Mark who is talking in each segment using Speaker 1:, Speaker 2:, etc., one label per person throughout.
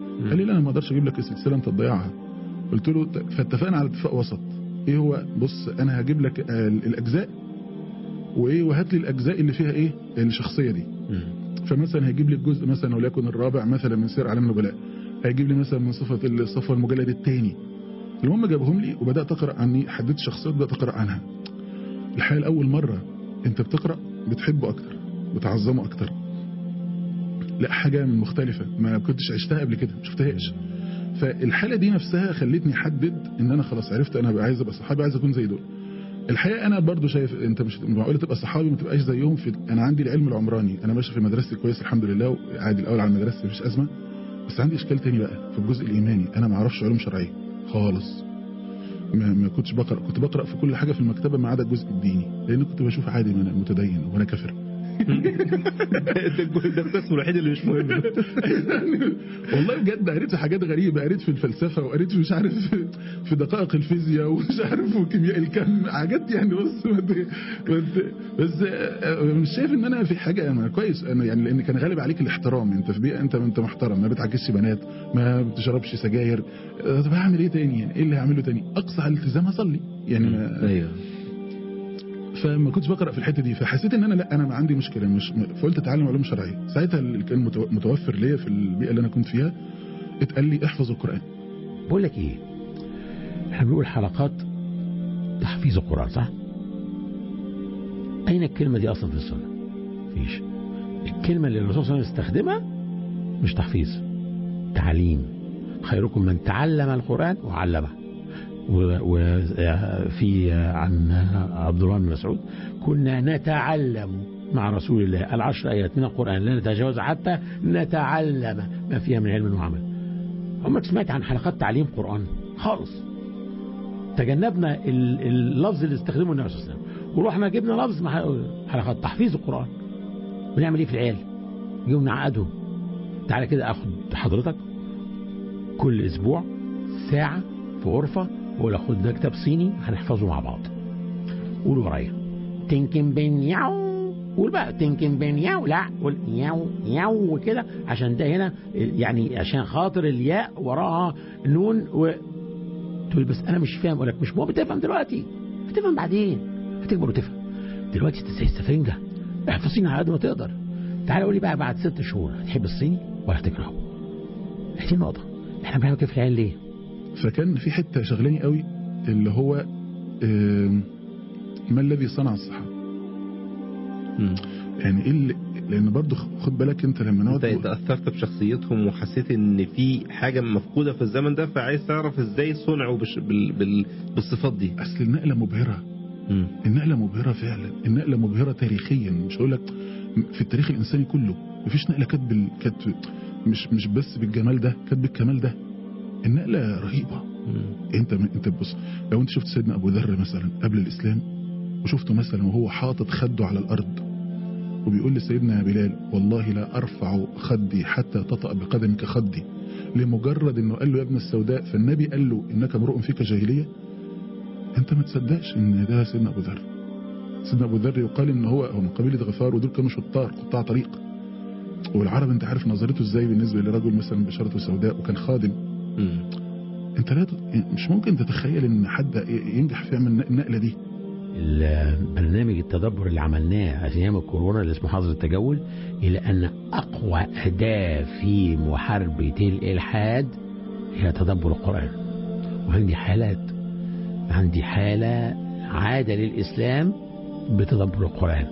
Speaker 1: قال لي لا انا ما اقدرش اجيب لك السلسله انت تضيعها قلت له ت- فاتفقنا على اتفاق وسط ايه هو بص انا هجيب لك آه، الاجزاء وايه وهات لي الاجزاء اللي فيها ايه الشخصيه دي
Speaker 2: مم.
Speaker 1: فمثلا هيجيب لي الجزء مثلا وليكن الرابع مثلا من سير اعلام النبلاء هيجيب لي مثلا من صفه الصفوه المجلد الثاني المهم جابهم لي وبدات اقرا عني حددت شخصيات بدات اقرا عنها الحقيقه لاول مره انت بتقرا بتحبه اكتر بتعظمه اكتر لا حاجه من مختلفه ما كنتش عشتها قبل كده ما شفتهاش فالحاله دي نفسها خلتني احدد ان انا خلاص عرفت انا بقى عايز ابقى صحابي عايز اكون زي دول الحقيقه انا برضو شايف انت مش معقوله تبقى صحابي ما تبقاش زيهم في انا عندي العلم العمراني انا ماشي في مدرستي كويس الحمد لله وعادي الاول على مدرستي مفيش ازمه بس عندي اشكال تاني بقى في الجزء الايماني انا ما اعرفش علوم شرعيه خالص ما, ما كنتش بقرا كنت بقرا في كل حاجه في المكتبه ما عدا الجزء الديني لان كنت بشوف عادي ما انا متدين وانا كافر
Speaker 2: ده الجزء- ده القسم الوحيد اللي مش مهم
Speaker 1: والله بجد قريت في حاجات غريبه قريت في الفلسفه وقريت في مش عارف في دقائق الفيزياء ومش عارف وكيمياء الكم حاجات يعني بص ما ت- ما ت- بس آه، مش شايف ان انا في حاجه انا كويس انا يعني لان كان غالب عليك الاحترام انت في بيئه انت انت محترم ما بتعكسش بنات ما بتشربش سجاير آه، طب هعمل ايه تاني يعني ايه اللي هعمله تاني اقصى على الالتزام هصلي يعني ما
Speaker 2: ايوه
Speaker 1: فما كنتش بقرا في الحته دي فحسيت ان انا لا انا ما عندي مشكله مش فقلت اتعلم علوم شرعيه ساعتها اللي كان متو- متوفر ليا في البيئه اللي انا كنت فيها اتقال لي احفظ القران
Speaker 3: بقول لك ايه احنا بنقول حلقات تحفيظ القرآن صح اين الكلمة دي اصلا في السنة مفيش الكلمة اللي الرسول صلى الله عليه وسلم استخدمها مش تحفيظ تعليم خيركم من تعلم القرآن وعلمه وفي عن عبد الله بن مسعود كنا نتعلم مع رسول الله العشر آيات من القرآن لا نتجاوز حتى نتعلم ما فيها من علم وعمل عمرك سمعت عن حلقات تعليم قرآن خالص تجنبنا ال- اللفظ اللي استخدمه النبي صلى الله عليه وسلم ورحنا جبنا لفظ مع حلقات تحفيظ القرآن بنعمل ايه في العيال نجيبهم نعقدهم تعالى كده اخد حضرتك كل اسبوع ساعة في غرفة واقول اخد ده كتاب صيني هنحفظه مع بعض قول ورايا تنكن بين ياو قول بقى تنكن بين ياو لا قول ياو ياو كده عشان ده هنا يعني عشان خاطر الياء وراها نون و تقول بس انا مش فاهم اقول لك مش مهم تفهم دلوقتي هتفهم بعدين هتكبر وتفهم دلوقتي انت زي السفنجه احفظ صيني على قد ما تقدر تعالى قول لي بقى بعد ست شهور هتحب الصيني ولا هتكرهه؟ هي دي النقطه احنا بنعمل كده في العيال ليه؟
Speaker 1: فكان في حته شغلاني قوي اللي هو آم، ما الذي صنع الصحابه
Speaker 2: مم.
Speaker 1: يعني ايه اللي لان برضو خد بالك انت لما
Speaker 2: انت
Speaker 1: نقعد
Speaker 2: تاثرت بشخصيتهم وحسيت ان في حاجه مفقوده في الزمن ده فعايز تعرف ازاي صنعوا بش... بال... بال... بالصفات دي
Speaker 1: اصل النقله مبهره
Speaker 2: مم.
Speaker 1: النقله مبهره فعلا النقله مبهره تاريخيا مش هقول لك في التاريخ الانساني كله مفيش نقله كانت بال... كانت مش مش بس بالجمال ده كانت بالكمال ده النقله رهيبه
Speaker 2: مم.
Speaker 1: انت انت بص لو انت شفت سيدنا ابو ذر مثلا قبل الاسلام وشفته مثلا وهو حاطط خده على الارض وبيقول لسيدنا بلال والله لا ارفع خدي حتى تطأ بقدمك خدي لمجرد انه قال له يا ابن السوداء فالنبي قال له انك امرؤ فيك جاهليه انت ما تصدقش ان ده سيدنا ابو ذر سيدنا ابو ذر يقال ان هو هو من قبيله غفار ودول كانوا شطار قطاع طريق والعرب انت عارف نظرته ازاي بالنسبه لرجل مثلا بشرته سوداء وكان خادم
Speaker 2: مم.
Speaker 1: انت لا ت- مش ممكن تتخيل ان حد ينجح في يعمل النقله دي
Speaker 3: البرنامج التدبر اللي عملناه ايام الكورونا اللي اسمه حظر التجول الى ان اقوى اداه في محاربه الالحاد هي تدبر القران وعندي حالات عندي حاله عاده للاسلام بتدبر القران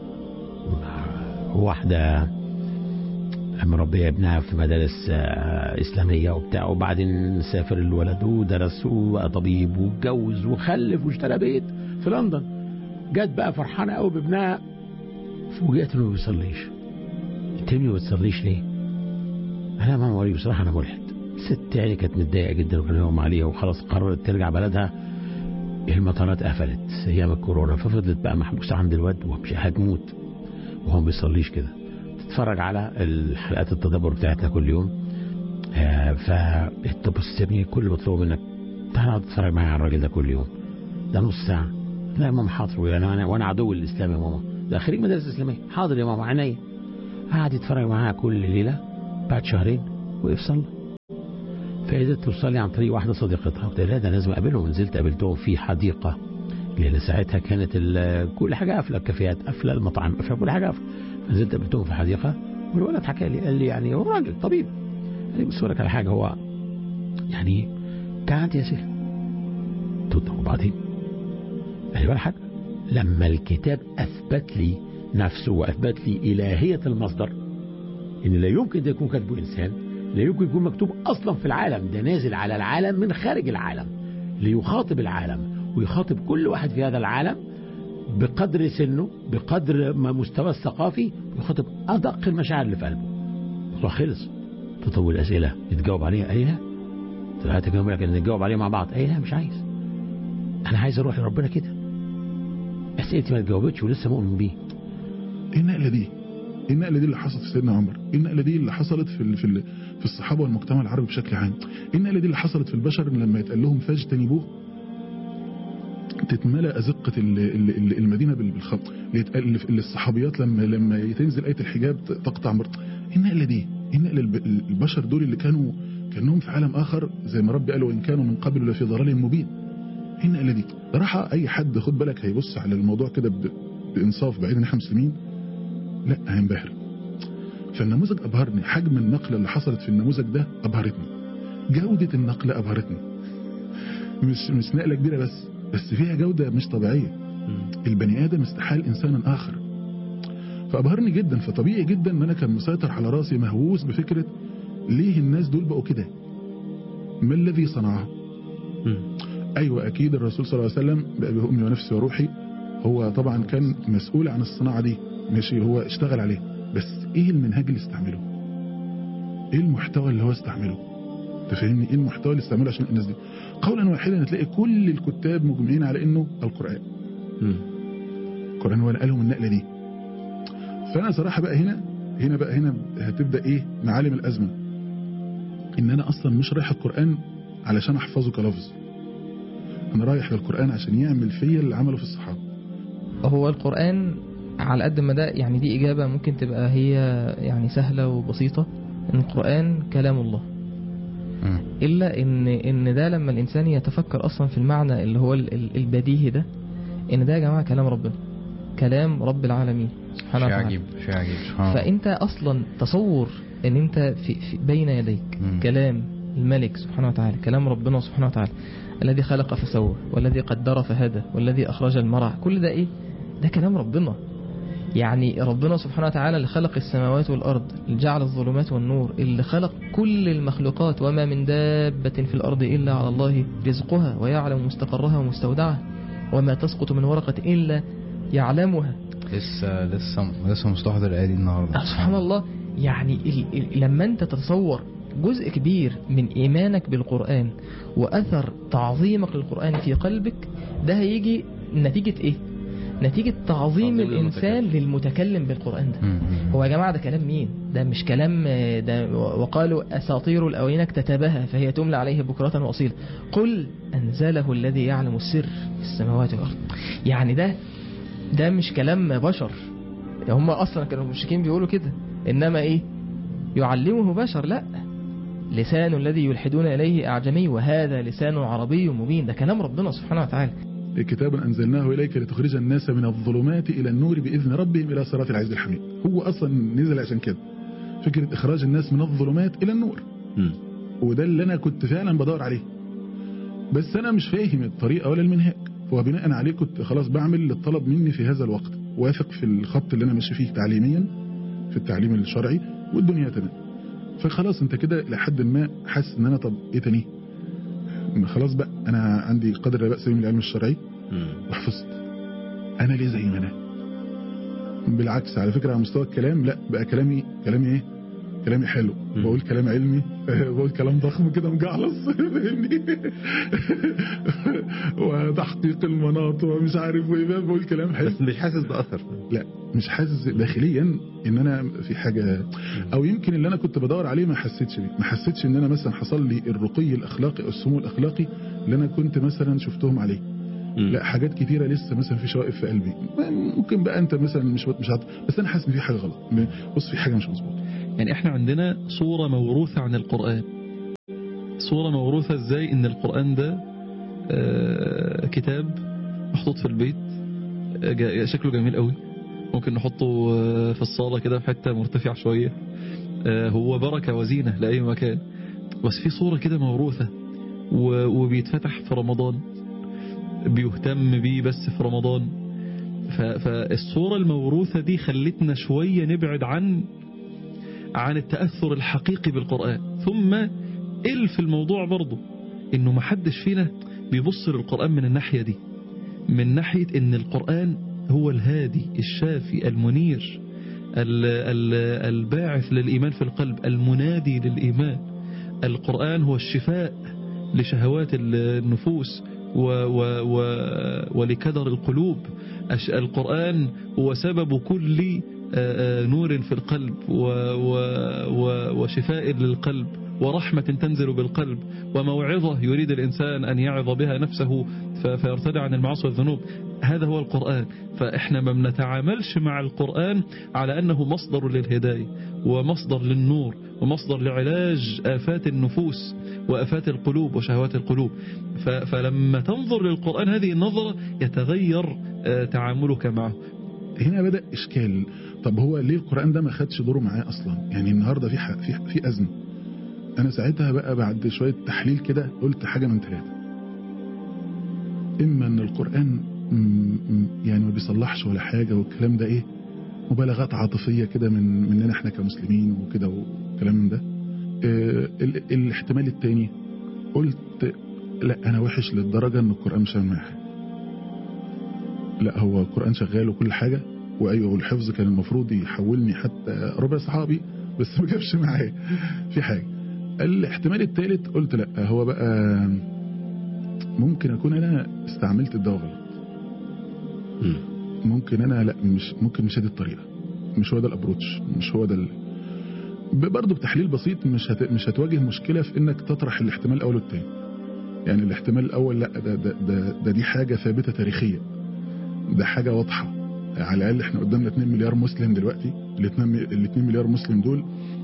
Speaker 3: واحده مربيه ابنها في مدارس آه، اسلاميه وبتاع وبعدين سافر الولد ودرس وبقى طبيب واتجوز وخلف واشترى بيت في لندن جت بقى فرحانه قوي بابنها فوجئت انه ما بيصليش قلت له ما بتصليش ليه؟ انا ما موري بصراحه انا ملحد الست يعني كانت متضايقه جدا وكان يوم عليها وخلاص قررت ترجع بلدها المطارات قفلت ايام الكورونا ففضلت بقى محبوسه عند الواد ومش هتموت وهو ما بيصليش كده تتفرج على الحلقات التدبر بتاعتنا كل يوم آه فانت بص يا ابني كل اللي بطلبه منك تعالى اقعد تتفرج معايا على الراجل ده كل يوم ده نص ساعه لا يا ماما حاضر وانا وانا وانا عدو الاسلام يا ماما ده خريج مدارس اسلاميه حاضر يا ماما عينيا قعد يتفرج معاها كل ليله بعد شهرين وقف صلى فإذا توصلي عن طريق واحدة صديقتها قلت لها ده لازم أقابلهم نزلت قابلتهم في حديقة لأن ساعتها كانت ال- كل حاجة قافلة الكافيهات قافلة المطاعم قافلة كل حاجة قافلة فنزلت قابلتهم في حديقة والولد حكى لي قال لي يعني هو راجل طبيب قال لي بص لك على حاجة هو يعني كانت يا شيخ قلت له وبعدين قال لي ولا حاجة لما الكتاب أثبت لي نفسه وأثبت لي إلهية المصدر إن لا يمكن ده يكون كاتبه إنسان لا يمكن يكون مكتوب أصلا في العالم ده نازل على العالم من خارج العالم ليخاطب العالم ويخاطب كل واحد في هذا العالم بقدر سنه بقدر ما مستوى الثقافي يخاطب أدق المشاعر اللي في قلبه الموضوع خلص تطول الأسئلة يتجاوب عليها قال لي لا طلعت تجاوب لك نتجاوب عليها مع بعض قال لي لا مش عايز أنا عايز أروح لربنا كده أسئلتي ما اتجاوبتش ولسه مؤمن بيه
Speaker 1: ايه النقله دي ايه النقله دي اللي حصلت في سيدنا عمر ايه النقله دي اللي حصلت في ال- في ال- في الصحابه والمجتمع العربي بشكل عام ايه النقله دي اللي حصلت في البشر لما يتقال لهم فاجتنبوه تتملى أزقة ال- ال- ال- المدينة بال- بالخط اللي يتقال- اللي في- اللي الصحابيات لما لما تنزل آية الحجاب ت- تقطع مر ايه النقلة دي ايه النقلة الب- البشر دول اللي كانوا كانهم في عالم آخر زي ما ربي قال وإن كانوا من قبل لفي ضلال مبين ايه النقلة دي صراحة أي حد خد بالك هيبص على الموضوع كده ب- بإنصاف بعيد إن احنا مسلمين لا هينبهر فالنموذج أبهرني حجم النقلة اللي حصلت في النموذج ده أبهرتني جودة النقلة أبهرتني مش مش نقلة كبيرة بس بس فيها جودة مش طبيعية البني آدم استحال إنسانا آخر فأبهرني جدا فطبيعي جدا إن أنا كان مسيطر على راسي مهووس بفكرة ليه الناس دول بقوا كده ما الذي صنعه أيوة أكيد الرسول صلى الله عليه وسلم بأبي أمي ونفسي وروحي هو طبعا كان مسؤول عن الصناعة دي ماشي هو اشتغل عليه بس ايه المنهج اللي استعمله ايه المحتوى اللي هو استعمله تفهمني ايه المحتوى اللي استعمله عشان الناس دي قولا واحدا هتلاقي كل الكتاب مجمعين على انه القرآن القرآن هو اللي قالهم النقلة دي فانا صراحة بقى هنا هنا بقى هنا هتبدأ ايه معالم الازمة ان انا اصلا مش رايح القرآن علشان احفظه كلفظ انا رايح للقرآن عشان يعمل فيا اللي عمله في الصحابة
Speaker 4: هو القرآن على قد ما ده يعني دي إجابة ممكن تبقى هي يعني سهلة وبسيطة إن القرآن كلام الله إلا إن إن ده لما الإنسان يتفكر أصلا في المعنى اللي هو ال- ال- البديهي ده إن ده يا جماعة كلام ربنا كلام رب العالمين سبحانه
Speaker 5: شيء
Speaker 4: وتعالى
Speaker 5: عجيب شيء عجيب سبحان الله
Speaker 4: فأنت أصلا تصور إن أنت في, في بين يديك
Speaker 5: مم.
Speaker 4: كلام الملك سبحانه وتعالى كلام ربنا سبحانه وتعالى الذي خلق فسوى والذي قدر فهدى والذي أخرج المرعى كل ده إيه ده كلام ربنا يعني ربنا سبحانه وتعالى اللي خلق السماوات والأرض اللي جعل الظلمات والنور اللي خلق كل المخلوقات وما من دابة في الأرض إلا على الله رزقها ويعلم مستقرها ومستودعها وما تسقط من ورقة إلا يعلمها
Speaker 5: لسه لسه لسه مستحضر الآية دي النهارده
Speaker 4: آه، سبحان الله يعني ال ال لما انت تتصور جزء كبير من ايمانك بالقرآن واثر تعظيمك للقرآن في قلبك ده هيجي نتيجة ايه نتيجة تعظيم
Speaker 2: تعظيم
Speaker 4: الانسان للمتكلم بالقرآن ده
Speaker 5: مم. مم.
Speaker 4: هو يا جماعة ده كلام مين ده مش كلام آه، ده وقالوا أساطير الأولين اكتتبها فهي تملى عليه بكرة وأصيلا قل أنزله الذي يعلم السر في السماوات والأرض يعني ده ده مش كلام بشر هم أصلا كانوا المشركين بيقولوا كده إنما إيه يعلمه بشر لا لسان الذي يلحدون إليه أعجمي وهذا لسان عربي مبين ده كلام ربنا سبحانه وتعالى
Speaker 1: كتاب أنزلناه إليك لتخرج الناس من الظلمات إلى النور بإذن ربهم إلى صراط العزيز الحميد هو أصلا نزل عشان كده فكرة إخراج الناس من الظلمات إلى النور
Speaker 2: مم.
Speaker 1: وده اللي أنا كنت فعلا بدور عليه بس أنا مش فاهم الطريقة ولا المنهاج وبناء عليه كنت خلاص بعمل اللي اتطلب مني في هذا الوقت واثق في الخط اللي أنا ماشي فيه تعليميا في التعليم الشرعي والدنيا تمام فخلاص انت كده لحد ما حاسس ان انا طب ايه تاني خلاص بقى انا عندي قدر لا باس به من العلم الشرعي
Speaker 2: مم.
Speaker 1: وحفظت انا ليه زي ما انا بالعكس على فكره على مستوى الكلام لا بقى كلامي كلامي ايه كلامي حلو
Speaker 2: مم.
Speaker 1: بقول كلام علمي بقول كلام ضخم كده مجعلص فاهمني وتحقيق المناط ومش عارف وايه بقى بقول كلام حلو
Speaker 2: بس مش حاسس بأثر
Speaker 1: لا مش حاسس داخليا ان انا في حاجه او يمكن اللي انا كنت بدور عليه ما حسيتش بيه ما حسيتش ان انا مثلا حصل لي الرقي الاخلاقي او السمو الاخلاقي اللي انا كنت مثلا شفتهم عليه
Speaker 2: مم.
Speaker 1: لا حاجات كتيره لسه مثلا في شوائب في قلبي ممكن بقى انت مثلا مش مش هت... بس انا حاسس ان في حاجه غلط بص في حاجه مش مظبوطه
Speaker 6: يعني احنا عندنا صورة موروثة عن القرآن صورة موروثة ازاي ان القرآن ده آه، كتاب محطوط في البيت آه، جا- شكله جميل قوي ممكن نحطه آه، في الصالة كده في حتة مرتفعة شوية آه، هو بركة وزينة لأي مكان بس في صورة كده موروثة و- وبيتفتح في رمضان بيهتم بيه بس في رمضان ف- فالصورة الموروثة دي خلتنا شوية نبعد عن عن التأثر الحقيقي بالقرآن ثم إلف الموضوع برضه إنه محدش فينا بيبص للقرآن من الناحية دي من ناحية إن القرآن هو الهادي الشافي المنير ال- ال- الباعث للإيمان في القلب المنادي للإيمان القرآن هو الشفاء لشهوات النفوس و و و ولكدر القلوب أش- القرآن هو سبب كل آه، آه، نور في القلب و و و وشفاء للقلب ورحمة تنزل بالقلب وموعظة يريد الإنسان أن يعظ بها نفسه ف- فيرتدع عن المعاصي والذنوب هذا هو القرآن فإحنا ما بنتعاملش مع القرآن على أنه مصدر للهداية ومصدر للنور ومصدر لعلاج آفات النفوس وآفات القلوب وشهوات القلوب ف- فلما تنظر للقرآن هذه النظرة يتغير آه، تعاملك معه
Speaker 1: هنا بدأ إشكال طب هو ليه القرآن ده ما خدش دوره معاه أصلا يعني النهاردة في ح... في في أزمة أنا ساعتها بقى بعد شوية تحليل كده قلت حاجة من ثلاثة إما إن القرآن م- م- يعني ما بيصلحش ولا حاجة والكلام ده إيه مبالغات عاطفية كده من مننا إحنا كمسلمين وكده وكلام من ده آه، ال... الاحتمال التاني قلت لا أنا وحش للدرجة إن القرآن مش هعمل معايا حاجة. لا هو القرآن شغال وكل حاجة وأيوه والحفظ كان المفروض يحولني حتى ربع صحابي بس ما جابش معايا في حاجة الاحتمال الثالث قلت لا هو بقى ممكن أكون أنا استعملت الدواء غلط
Speaker 3: مم.
Speaker 1: ممكن أنا لا مش ممكن مش هذه الطريقة مش هو ده الأبروتش مش هو ده ال... برضه بتحليل بسيط مش هت... مش هتواجه مشكلة في إنك تطرح الاحتمال الأول والثاني يعني الاحتمال الأول لا ده ده ده, ده دي حاجة ثابتة تاريخيا ده حاجة واضحة على الأقل احنا قدامنا 2 مليار مسلم دلوقتي ال 2 مليار مسلم دول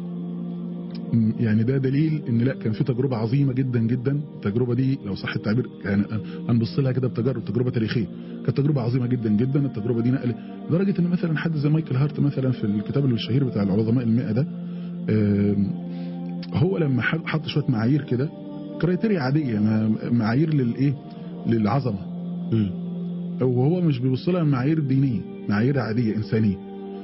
Speaker 1: م، يعني ده دليل ان لا كان في تجربة عظيمة جدا جدا التجربة دي لو صح التعبير يعني هنبص لها كده بتجارب تجربة تاريخية كانت تجربة عظيمة جدا جدا التجربة دي نقلت لدرجة ان مثلا حد زي مايكل هارت مثلا في الكتاب الشهير بتاع العظماء المئة ده آم، هو لما ح- حط شوية معايير كده كرايتيريا عادية ما- معايير للايه للعظمة
Speaker 3: مم.
Speaker 1: وهو مش بيبص لها معايير دينية معايير عادية إنسانية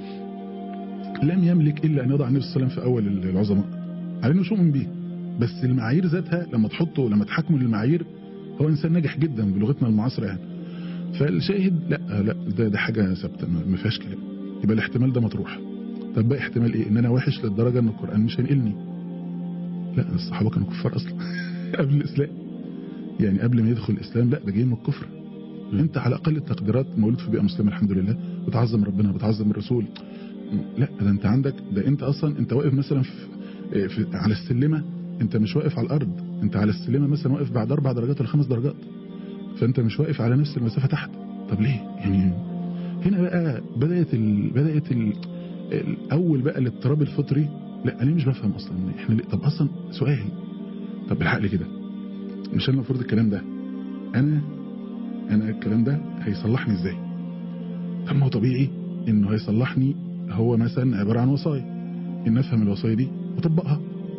Speaker 1: لم يملك إلا أن يضع النبي صلى الله عليه وسلم في أول العظماء على إنه مش مؤمن بيه بس المعايير ذاتها لما تحطه لما تحكمه للمعايير هو إنسان ناجح جدا بلغتنا المعاصرة يعني فالشاهد لا لا ده ده حاجة ثابتة ما ما فيهاش كلام يبقى الاحتمال ده مطروح طب بقى احتمال ايه ان انا وحش للدرجة ان القرآن مش هينقلني لا الصحابة كانوا كفار اصلا قبل الاسلام يعني قبل ما يدخل الاسلام لا ده جاي من الكفر انت على اقل التقديرات مولود في بيئه مسلمه الحمد لله بتعظم ربنا بتعظم الرسول لا ده انت عندك ده انت اصلا انت واقف مثلا في, في على السلمه انت مش واقف على الارض انت على السلمه مثلا واقف بعد اربع درجات ولا خمس درجات فانت مش واقف على نفس المسافه تحت طب ليه يعني هنا بقى بدات ال... بدات ال... الاول بقى الاضطراب الفطري لا انا مش بفهم اصلا احنا ليه؟ طب اصلا سؤال طب بالعقل كده مش انا المفروض الكلام ده انا انا الكلام ده هيصلحني ازاي طب ما هو طبيعي انه هيصلحني هو مثلا عباره عن وصايا ان افهم الوصايا دي واطبقها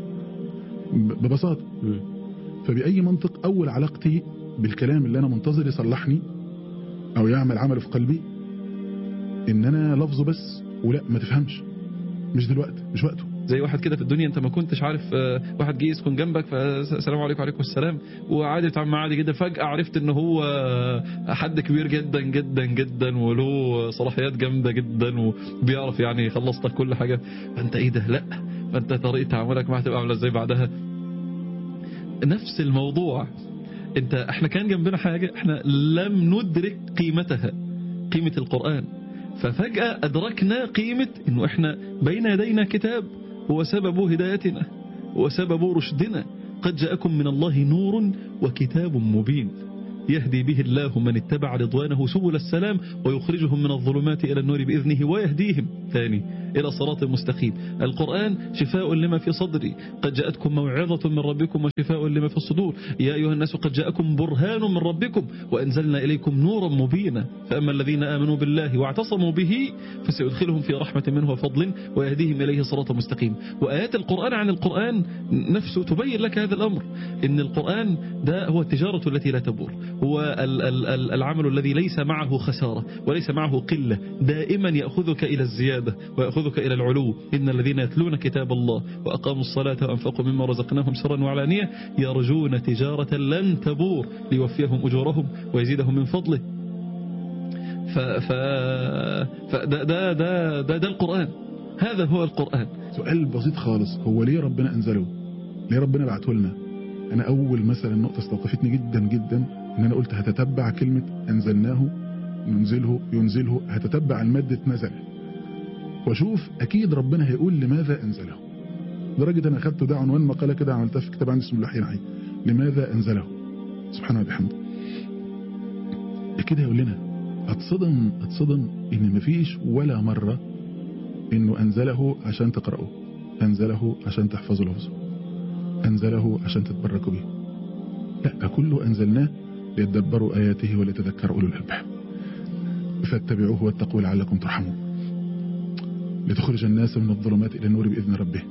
Speaker 1: ب- ببساطه
Speaker 3: مم.
Speaker 1: فباي منطق اول علاقتي بالكلام اللي انا منتظر يصلحني او يعمل عمل في قلبي ان انا لفظه بس ولا ما تفهمش مش دلوقتي مش وقته
Speaker 6: زي واحد كده في الدنيا انت ما كنتش عارف آه، واحد جه يسكن جنبك فالسلام عليكم وعليكم السلام وعادي بتعامل معاه عادي جدا فجأة عرفت ان هو آه، حد كبير جدا جدا جدا وله صلاحيات جامدة جدا وبيعرف يعني يخلص لك كل حاجة فانت ايه ده لا فانت طريقة تعاملك معاه هتبقى عاملة ازاي بعدها نفس الموضوع انت احنا كان جنبنا حاجة احنا لم ندرك قيمتها قيمة القرآن ففجأة أدركنا قيمة أنه إحنا بين يدينا كتاب هو سبب هدايتنا وسبب رشدنا قد جاءكم من الله نور وكتاب مبين يهدي به الله من اتبع رضوانه سبل السلام ويخرجهم من الظلمات إلى النور بإذنه ويهديهم ثاني إلى صراط مستقيم القرآن شفاء لما في صدري قد جاءتكم موعظة من ربكم وشفاء لما في الصدور يا أيها الناس قد جاءكم برهان من ربكم وأنزلنا إليكم نورا مبينا فأما الذين آمنوا بالله واعتصموا به فسيدخلهم في رحمة منه وفضل ويهديهم إليه صراط مستقيم وآيات القرآن عن القرآن نفسه تبين لك هذا الأمر إن القرآن ده هو التجارة التي لا تبور هو ال- ال- ال- العمل الذي ليس معه خسارة وليس معه قلة دائما يأخذك إلى الزيادة ويأخذك إلى العلو إن الذين يتلون كتاب الله وأقاموا الصلاة وأنفقوا مما رزقناهم سرا وعلانية يرجون تجارة لن تبور ليوفيهم أجورهم ويزيدهم من فضله ف ف فده ده ده ده, ده القرآن هذا هو القرآن
Speaker 1: سؤال بسيط خالص هو ليه ربنا أنزله ليه ربنا بعته لنا أنا أول مثلا نقطة استوقفتني جدا جدا إن أنا قلت هتتبع كلمة أنزلناه ننزله ينزله هتتبع المادة نزل واشوف أكيد ربنا هيقول لماذا أنزله لدرجة أنا أخدته ده عنوان مقالة كده عملتها في كتاب عندي اسمه اللحية العين لماذا أنزله سبحانه وبحمده أكيد هيقول لنا اتصدم اتصدم إن مفيش ولا مرة إنه أنزله عشان تقرأه أنزله عشان تحفظوا لفظه أنزله عشان تتبركوا به لا ده كله أنزلناه ليتدبروا آياته وليتذكروا أولو الألباب فاتبعوه واتقوا لعلكم ترحمون لتخرج الناس من الظلمات إلى النور بإذن ربه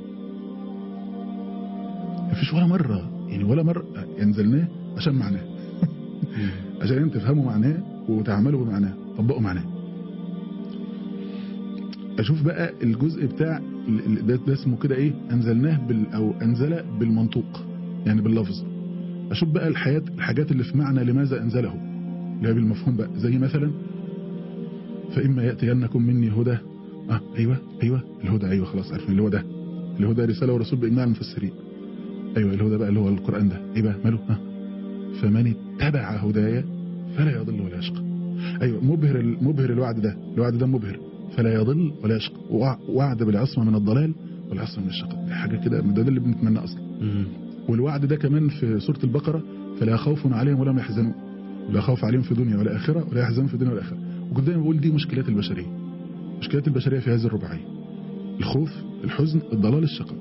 Speaker 1: مفيش ولا مرة يعني ولا مرة أنزلناه عشان معناه عشان انت تفهموا معناه وتعملوا بمعناه طبقوا معناه اشوف بقى الجزء بتاع ال- ال- ده, ده اسمه كده ايه انزلناه بال او انزل بالمنطوق يعني باللفظ اشوف بقى الحياة الحاجات اللي في معنى لماذا انزله اللي هي بالمفهوم بقى زي مثلا فاما ياتينكم مني هدى اه ايوه ايوه الهدى ايوه خلاص عارفين اللي هو ده الهدى رساله ورسول باجماع المفسرين ايوه الهدى بقى اللي هو القران ده ايه بقى ماله ها فمن اتبع هدايا فلا يضل ولا يشقى ايوه مبهر ال- مبهر الوعد ده الوعد ده مبهر فلا يضل ولا يشقى وع- وعد بالعصمه من الضلال والعصمه من الشقاء دي حاجه كده ده, ده اللي بنتمناه اصلا
Speaker 2: مم.
Speaker 1: والوعد ده كمان في سوره البقره فلا خوف عليهم ولا هم يحزنون لا خوف عليهم في دنيا ولا اخره ولا يحزنون في الدنيا ولا اخره وكنت دايما بقول دي مشكلات البشريه مشكلات البشريه في هذه الرباعيه الخوف الحزن الضلال الشقاء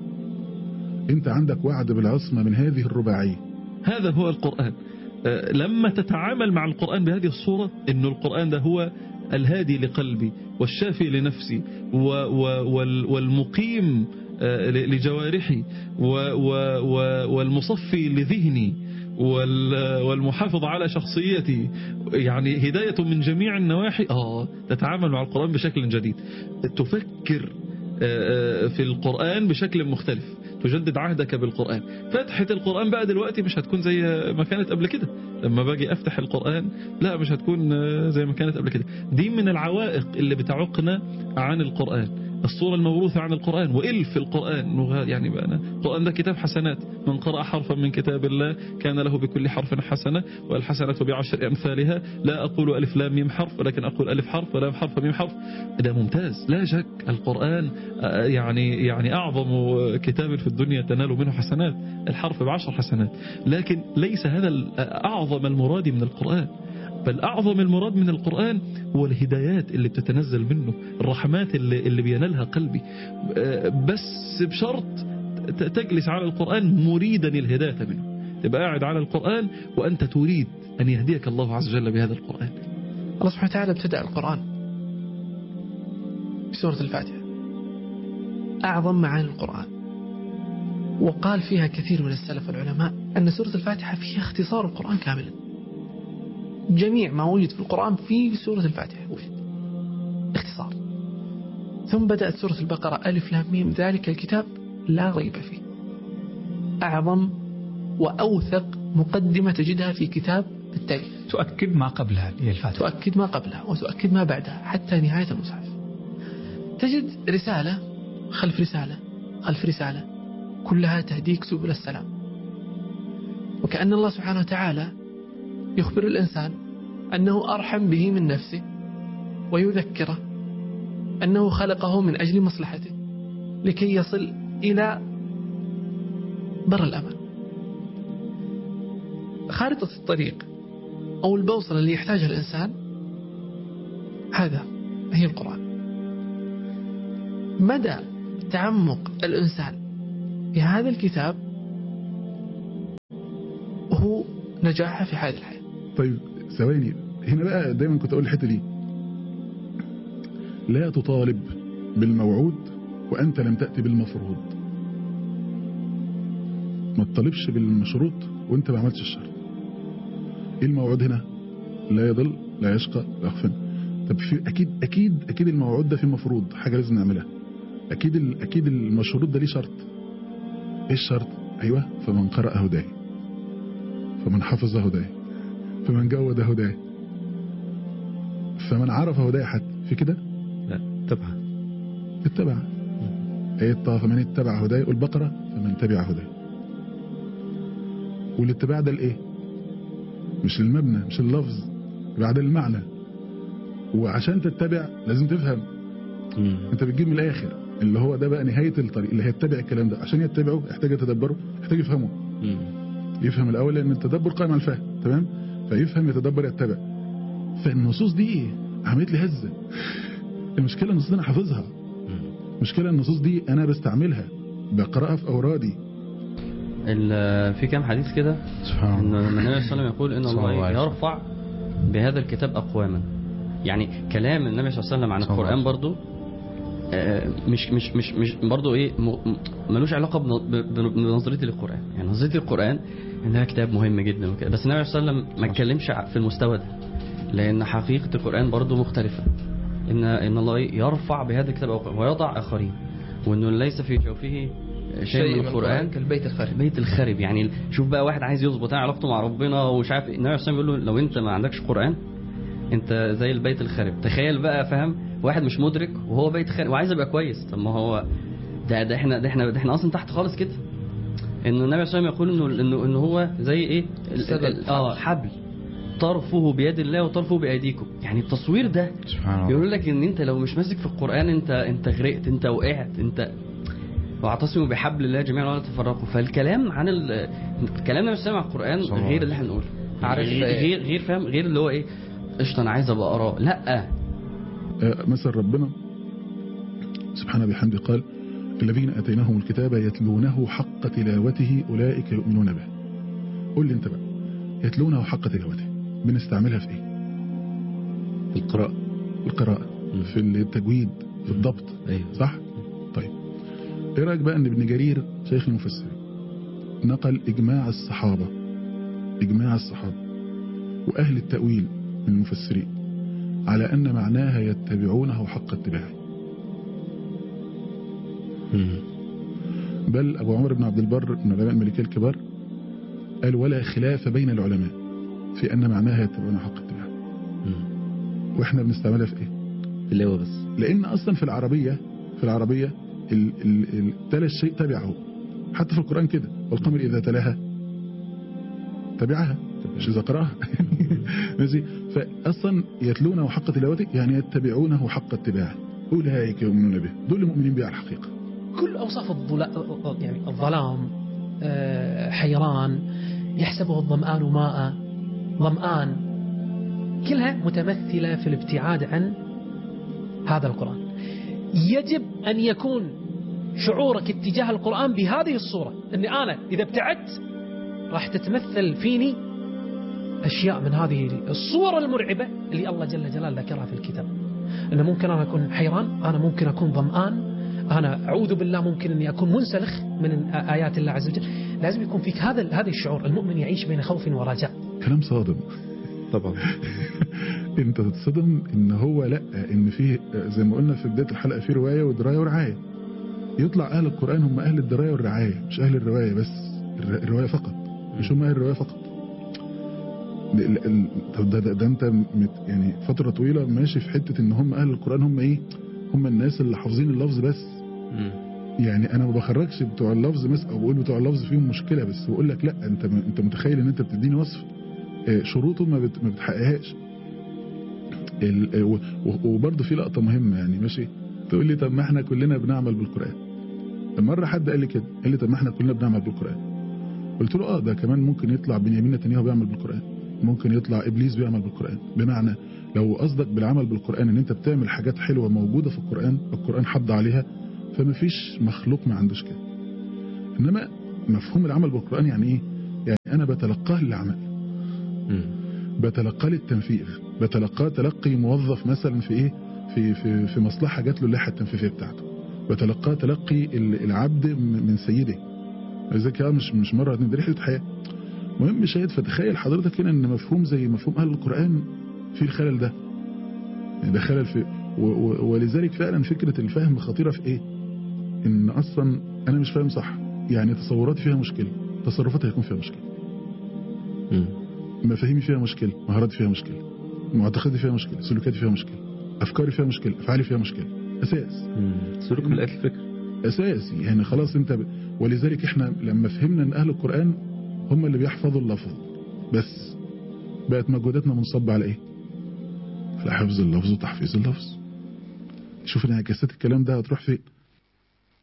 Speaker 1: انت عندك وعد بالعصمه من هذه الرباعيه
Speaker 6: هذا هو القرآن آه، لما تتعامل مع القرآن بهذه الصورة أن القرآن ده هو الهادي لقلبي والشافي لنفسي و و وال والمقيم آه، ل- لجوارحي و و و والمصفي لذهني وال- والمحافظ على شخصيتي يعني هداية من جميع النواحي آه تتعامل مع القرآن بشكل جديد تفكر آه، آه، في القرآن بشكل مختلف تجدد عهدك بالقرآن فتحة القرآن بقى دلوقتي مش هتكون زي ما كانت قبل كده لما باجي افتح القرآن لا مش هتكون آه، زي ما كانت قبل كده دي من العوائق اللي بتعوقنا عن القرآن الصورة الموروثة عن القرآن وإلف القرآن نغ- يعني بقى أنا القرآن ده كتاب حسنات من قرأ حرفا من كتاب الله كان له بكل حرف حسنة والحسنة بعشر أمثالها لا أقول ألف لام ميم حرف ولكن أقول ألف حرف ولام حرف ميم حرف ده ممتاز لا شك القرآن آه، يعني يعني أعظم كتاب في الدنيا تنال منه حسنات الحرف بعشر حسنات لكن ليس هذا ال- أعظم المراد من القرآن بل أعظم المراد من القرآن هو الهدايات اللي بتتنزل منه الرحمات اللي, اللي بينالها قلبي آه، بس بشرط ت- تجلس على القرآن مريدا الهداية منه تبقى قاعد على القرآن وأنت تريد أن يهديك الله عز وجل بهذا القرآن
Speaker 7: الله سبحانه وتعالى ابتدأ القرآن بسورة الفاتحة أعظم معاني القرآن وقال فيها كثير من السلف العلماء أن سورة الفاتحة فيها اختصار القرآن كاملا جميع ما وجد في القرآن في سورة الفاتحة وجد اختصار ثم بدأت سورة البقرة ألف لام ميم ذلك الكتاب لا ريب فيه أعظم وأوثق مقدمة تجدها في كتاب التاريخ
Speaker 8: تؤكد ما قبلها اللي هي الفاتحة
Speaker 7: تؤكد ما قبلها وتؤكد ما بعدها حتى نهاية المصحف تجد رسالة خلف رسالة خلف رسالة كلها تهديك سبل السلام وكأن الله سبحانه وتعالى يخبر الإنسان أنه أرحم به من نفسه ويذكره أنه خلقه من أجل مصلحته لكي يصل إلى بر الأمان خارطة الطريق أو البوصلة اللي يحتاجها الإنسان هذا هي القرآن مدى تعمق الإنسان في هذا الكتاب هو نجاحه في هذه الحياة
Speaker 1: طيب ثواني هنا بقى دايما كنت اقول الحته دي لا تطالب بالموعود وانت لم تاتي بالمفروض ما تطالبش بالمشروط وانت ما عملتش الشرط ايه الموعود هنا لا يضل لا يشقى لا يخفن طب في اكيد اكيد اكيد الموعود ده فيه مفروض حاجه لازم نعملها اكيد ال- اكيد المشروط ده ليه شرط ايه الشرط ايوه فمن قرأ هداه فمن حفظ هداه فمن جود هداه فمن عرف هداه حتى في كده
Speaker 2: لا تبعها
Speaker 1: اتبع ايه الطه فمن اتبع هداه والبقرة فمن تبع هداه والاتباع ده الايه مش المبنى مش اللفظ بعد المعنى وعشان تتبع لازم تفهم
Speaker 2: مم.
Speaker 1: انت بتجيب من الاخر اللي هو ده بقى نهاية الطريق اللي هيتبع الكلام ده عشان يتبعه يحتاج يتدبره يحتاج يفهمه
Speaker 2: مم.
Speaker 1: يفهم الاول لان التدبر قائم على الفهم تمام فيفهم يتدبر يتبع فالنصوص دي عملت لي هزه المشكله النصوص دي انا حافظها المشكله النصوص دي انا بستعملها بقراها في اورادي
Speaker 9: ال- في كام حديث كده
Speaker 5: سبحان
Speaker 9: ان
Speaker 5: الله
Speaker 9: النبي صلى الله عليه وسلم يقول ان
Speaker 5: صلى الله
Speaker 9: الله
Speaker 5: عليه وسلم.
Speaker 9: يرفع بهذا الكتاب اقواما يعني كلام النبي صلى الله عليه وسلم عن
Speaker 5: صلى الله
Speaker 9: القران
Speaker 5: عليه
Speaker 9: برضو آه، مش مش مش مش برضو ايه م- م- ملوش علاقه بن- ب- ب- بنظرتي للقران يعني نظرتي للقران انها كتاب مهم جدا وكده بس النبي صلى الله عليه وسلم ما اتكلمش ع- في المستوى ده لان حقيقه القران برضو مختلفه ان ان الله يرفع بهذا الكتاب أقواما ويضع اخرين وانه ليس في جوفه شيء من القران
Speaker 4: كالبيت الخارج
Speaker 9: بيت الخرب يعني شوف بقى واحد عايز يظبط علاقته مع ربنا ومش عارف إيه. النبي عليه الصلاه والسلام بيقول له لو انت ما عندكش قران انت زي البيت الخرب تخيل بقى فاهم واحد مش مدرك وهو بيت خرب وعايز يبقى كويس طب ما هو ده ده احنا ده احنا ده احنا اصلا تحت خالص كده انه النبي عليه الصلاه والسلام يقول انه انه انه هو زي ايه ال-
Speaker 4: سبب.
Speaker 9: ال- اه حبل طرفه بيد الله وطرفه بايديكم يعني التصوير ده
Speaker 5: سبحان الله
Speaker 9: بيقول لك ان انت لو مش ماسك في القران انت انت غرقت انت وقعت انت واعتصموا بحبل الله جميعا ولا تفرقوا فالكلام عن ال... كلام النبي صلى الله عليه وسلم عن القران
Speaker 5: صلى الله
Speaker 9: غير اللي احنا بنقوله
Speaker 4: عارف-
Speaker 9: غير غير, غير فاهم غير اللي هو ايه قشطه انا عايز ابقى اقراه لا
Speaker 1: آه، مثل ربنا سبحانه بحمده قال الذين اتيناهم الكتاب يتلونه حق تلاوته اولئك يؤمنون به قول لي انت بقى يتلونه حق تلاوته بنستعملها في ايه
Speaker 2: القراءة
Speaker 1: القراءه
Speaker 2: مم.
Speaker 1: في التجويد في الضبط
Speaker 2: ايوه
Speaker 1: صح طيب ايه رايك بقى ان ابن جرير شيخ المفسرين نقل اجماع الصحابه اجماع الصحابه واهل التاويل من المفسرين على ان معناها يتبعونه حق اتباعه
Speaker 2: مم.
Speaker 1: بل ابو عمر بن عبد البر من علماء الملكيه الكبار قال ولا خلاف بين العلماء في ان معناها يتبعون حق اتباعه
Speaker 2: مم.
Speaker 1: واحنا بنستعملها في ايه
Speaker 2: تلاوة بس
Speaker 1: لان اصلا في العربيه في العربيه ال- ال- ال- تلا الشيء تبعه حتى في القران كده والقمر اذا تلاها تبعها مش اذا قراها ماشي فاصلا يتلونه حق تلاوته يعني يتبعونه حق اتباعه اولئك يؤمنون به دول المؤمنين به على الحقيقه
Speaker 10: كل أوصاف الظلا يعني الظلام آه، حيران يحسبه الظمآن ماء ظمآن كلها متمثلة في الابتعاد عن هذا القرآن يجب أن يكون شعورك اتجاه القرآن بهذه الصورة أني أنا إذا ابتعدت راح تتمثل فيني أشياء من هذه الصور المرعبة اللي الله جل جلاله ذكرها في الكتاب أنه ممكن أنا أكون حيران أنا ممكن أكون ظمآن أنا أعوذ بالله ممكن أني أكون منسلخ من آيات الله عز وجل لازم يكون فيك هذا هذا الشعور المؤمن يعيش بين خوف ورجاء
Speaker 1: كلام صادم
Speaker 2: طبعا
Speaker 1: انت تتصدم ان هو لا ان في زي ما قلنا في بدايه الحلقه في روايه ودرايه ورعايه يطلع اهل القران هم اهل الدرايه والرعايه مش اهل الروايه بس الر- الروايه فقط مش هم اهل الروايه فقط ال- ال- طب ده, ده, ده انت مت يعني فتره طويله ماشي في حته ان هم اهل القران هم ايه هم الناس اللي حافظين اللفظ بس
Speaker 2: مم.
Speaker 1: يعني انا ما بخرجش بتوع اللفظ بس او بقول بتوع اللفظ فيهم مشكله بس بقول لك لا انت انت متخيل ان انت بتديني وصف آه، شروطه ما بت- ما بتحققهاش ال- آه، و- و- وبرضه في لقطه مهمه يعني ماشي تقول لي طب ما احنا كلنا بنعمل بالقران مره حد قال لي كده قال لي طب ما احنا كلنا بنعمل بالقران قلت له اه ده كمان ممكن يطلع بنيامين نتنياهو بيعمل بالقران ممكن يطلع ابليس بيعمل بالقران بمعنى لو قصدك بالعمل بالقران ان انت بتعمل حاجات حلوه موجوده في القران القران حض عليها فما فيش مخلوق ما عندوش كده انما مفهوم العمل بالقران يعني ايه يعني انا بتلقاه للعمل بتلقاه للتنفيذ بتلقاه تلقي موظف مثلا في ايه في في في مصلحه جات له اللائحه التنفيذيه بتاعته بتلقاه تلقي ال- العبد م- من سيده ولذلك كده مش مش مره اتنين دي رحله حياه مهم شاهد فتخيل حضرتك هنا ان مفهوم زي مفهوم اهل القران في الخلل ده يعني ده خلل في و- و- ولذلك فعلا فكره الفهم خطيره في ايه ان اصلا انا مش فاهم صح يعني تصوراتي فيها مشكله تصرفاتي هيكون فيها مشكله مفاهيمي فيها مشكله مهاراتي فيها مشكله معتقدي فيها مشكله سلوكاتي فيها مشكله افكاري فيها مشكله افعالي فيها مشكله اساس
Speaker 2: سلوك من الاكل فكر
Speaker 1: اساسي يعني خلاص انت ب... ولذلك احنا لما فهمنا ان اهل القران هم اللي بيحفظوا اللفظ بس بقت مجهوداتنا منصبه على ايه على حفظ اللفظ وتحفيظ اللفظ شوف انعكاسات الكلام ده هتروح فين